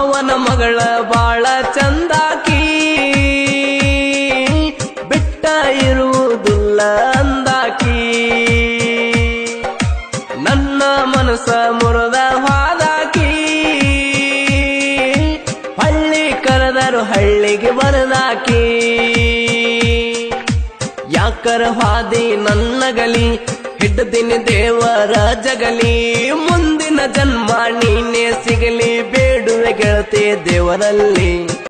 ಮಾವನ ಮಗಳ ಬಾಳ ಚಂದಾಕಿ ಬಿಟ್ಟ ಇರುವುದಿಲ್ಲ ಅಂದಾಕಿ ನನ್ನ ಮನಸ್ಸ ಮುರಿದ ಹಾದಾಕಿ ಹಳ್ಳಿ ಕರೆದರು ಹಳ್ಳಿಗೆ ಬರದಾಕಿ ಯಾಕರ ಹಾದಿ ನನ್ನಗಲಿ ಹಿಡ್ದಿನಿ ದೇವರ ಜಗಲಿ ಮುಂದಿನ ಜನ್ಮ ನೀನೇ ಸಿಗಲಿ ಬೇಡುವೆ ಗೆಳತಿ ದೇವರಲ್ಲಿ